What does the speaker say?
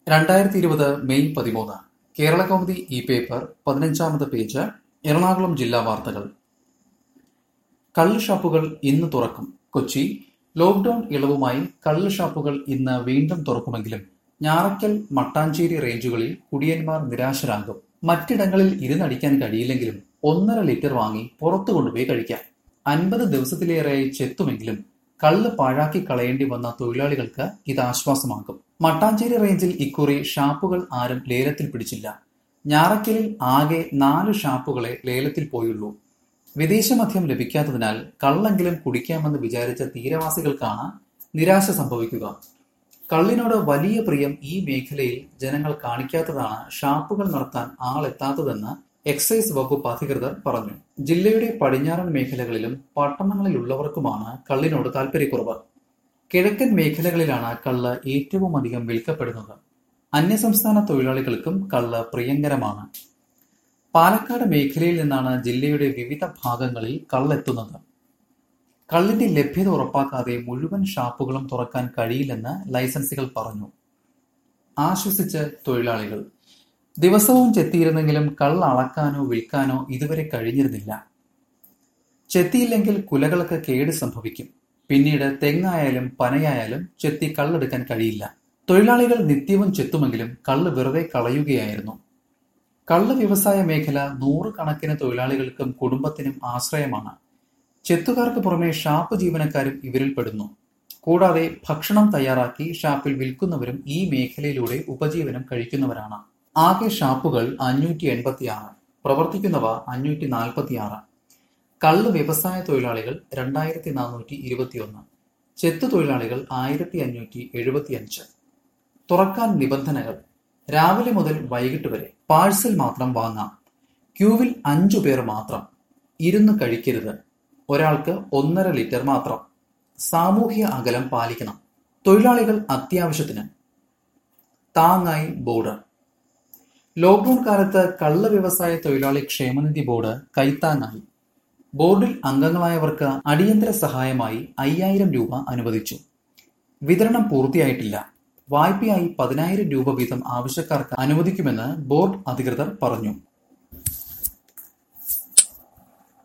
രണ്ടായിരത്തി ഇരുപത് മെയ് പതിമൂന്ന് കേരള കൗമുദി ഇ പേപ്പർ പതിനഞ്ചാമത് പേജ് എറണാകുളം ജില്ലാ വാർത്തകൾ കള്ള് ഷാപ്പുകൾ ഇന്ന് തുറക്കും കൊച്ചി ലോക്ഡൌൺ ഇളവുമായി കള്ള് ഷാപ്പുകൾ ഇന്ന് വീണ്ടും തുറക്കുമെങ്കിലും ഞാറയ്ക്കൽ മട്ടാഞ്ചേരി റേഞ്ചുകളിൽ കുടിയന്മാർ നിരാശരാകും മറ്റിടങ്ങളിൽ ഇരുന്നടിക്കാൻ കഴിയില്ലെങ്കിലും ഒന്നര ലിറ്റർ വാങ്ങി പുറത്തു കൊണ്ടുപോയി കഴിക്കാം അൻപത് ദിവസത്തിലേറെയായി ചെത്തുമെങ്കിലും കള്ള് പാഴാക്കി കളയേണ്ടി വന്ന തൊഴിലാളികൾക്ക് ഇത് ആശ്വാസമാകും മട്ടാഞ്ചേരി റേഞ്ചിൽ ഇക്കുറി ഷാപ്പുകൾ ആരും ലേലത്തിൽ പിടിച്ചില്ല ഞാറയ്ക്കലിൽ ആകെ നാല് ഷാപ്പുകളെ ലേലത്തിൽ പോയുള്ളൂ വിദേശ മദ്യം ലഭിക്കാത്തതിനാൽ കള്ളെങ്കിലും കുടിക്കാമെന്ന് വിചാരിച്ച തീരവാസികൾക്കാണ് നിരാശ സംഭവിക്കുക കള്ളിനോട് വലിയ പ്രിയം ഈ മേഖലയിൽ ജനങ്ങൾ കാണിക്കാത്തതാണ് ഷാപ്പുകൾ നടത്താൻ ആളെത്താത്തതെന്ന് എക്സൈസ് വകുപ്പ് അധികൃതർ പറഞ്ഞു ജില്ലയുടെ പടിഞ്ഞാറൻ മേഖലകളിലും പട്ടണങ്ങളിലുള്ളവർക്കുമാണ് കള്ളിനോട് താല്പര്യക്കുറവ് കിഴക്കൻ മേഖലകളിലാണ് കള്ള് ഏറ്റവും അധികം വിൽക്കപ്പെടുന്നത് അന്യസംസ്ഥാന തൊഴിലാളികൾക്കും കള്ള് പ്രിയങ്കരമാണ് പാലക്കാട് മേഖലയിൽ നിന്നാണ് ജില്ലയുടെ വിവിധ ഭാഗങ്ങളിൽ കള്ളെത്തുന്നത് കള്ളിന്റെ ലഭ്യത ഉറപ്പാക്കാതെ മുഴുവൻ ഷാപ്പുകളും തുറക്കാൻ കഴിയില്ലെന്ന് ലൈസൻസുകൾ പറഞ്ഞു ആശ്വസിച്ച് തൊഴിലാളികൾ ദിവസവും ചെത്തിയിരുന്നെങ്കിലും കള്ള് അളക്കാനോ വിൽക്കാനോ ഇതുവരെ കഴിഞ്ഞിരുന്നില്ല ചെത്തിയില്ലെങ്കിൽ കുലകൾക്ക് കേട് സംഭവിക്കും പിന്നീട് തെങ്ങായാലും പനയായാലും ചെത്തി കള്ളെടുക്കാൻ കഴിയില്ല തൊഴിലാളികൾ നിത്യവും ചെത്തുമെങ്കിലും കള്ള് വെറുതെ കളയുകയായിരുന്നു കള്ള് വ്യവസായ മേഖല നൂറുകണക്കിന് തൊഴിലാളികൾക്കും കുടുംബത്തിനും ആശ്രയമാണ് ചെത്തുകാർക്ക് പുറമെ ഷാപ്പ് ജീവനക്കാരും ഇവരിൽ പെടുന്നു കൂടാതെ ഭക്ഷണം തയ്യാറാക്കി ഷാപ്പിൽ വിൽക്കുന്നവരും ഈ മേഖലയിലൂടെ ഉപജീവനം കഴിക്കുന്നവരാണ് ആകെ ഷാപ്പുകൾ അഞ്ഞൂറ്റി എൺപത്തിയാറ് പ്രവർത്തിക്കുന്നവ അഞ്ഞൂറ്റി നാൽപ്പത്തിയാറ് കള്ള് വ്യവസായ തൊഴിലാളികൾ രണ്ടായിരത്തി നാനൂറ്റി ഇരുപത്തിയൊന്ന് ചെത്തു തൊഴിലാളികൾ ആയിരത്തി അഞ്ഞൂറ്റി എഴുപത്തിയഞ്ച് തുറക്കാൻ നിബന്ധനകൾ രാവിലെ മുതൽ വൈകിട്ട് വരെ പാഴ്സൽ മാത്രം വാങ്ങാം ക്യൂവിൽ അഞ്ചു പേർ മാത്രം ഇരുന്ന് കഴിക്കരുത് ഒരാൾക്ക് ഒന്നര ലിറ്റർ മാത്രം സാമൂഹ്യ അകലം പാലിക്കണം തൊഴിലാളികൾ അത്യാവശ്യത്തിന് താങ്ങായി ബോർഡ് ലോക്ഡൌൺ കാലത്ത് കള്ള വ്യവസായ തൊഴിലാളി ക്ഷേമനിധി ബോർഡ് കൈത്താങ്ങായി ബോർഡിൽ അംഗങ്ങളായവർക്ക് അടിയന്തര സഹായമായി അയ്യായിരം രൂപ അനുവദിച്ചു വിതരണം പൂർത്തിയായിട്ടില്ല വായ്പയായി പതിനായിരം രൂപ വീതം ആവശ്യക്കാർക്ക് അനുവദിക്കുമെന്ന് ബോർഡ് അധികൃതർ പറഞ്ഞു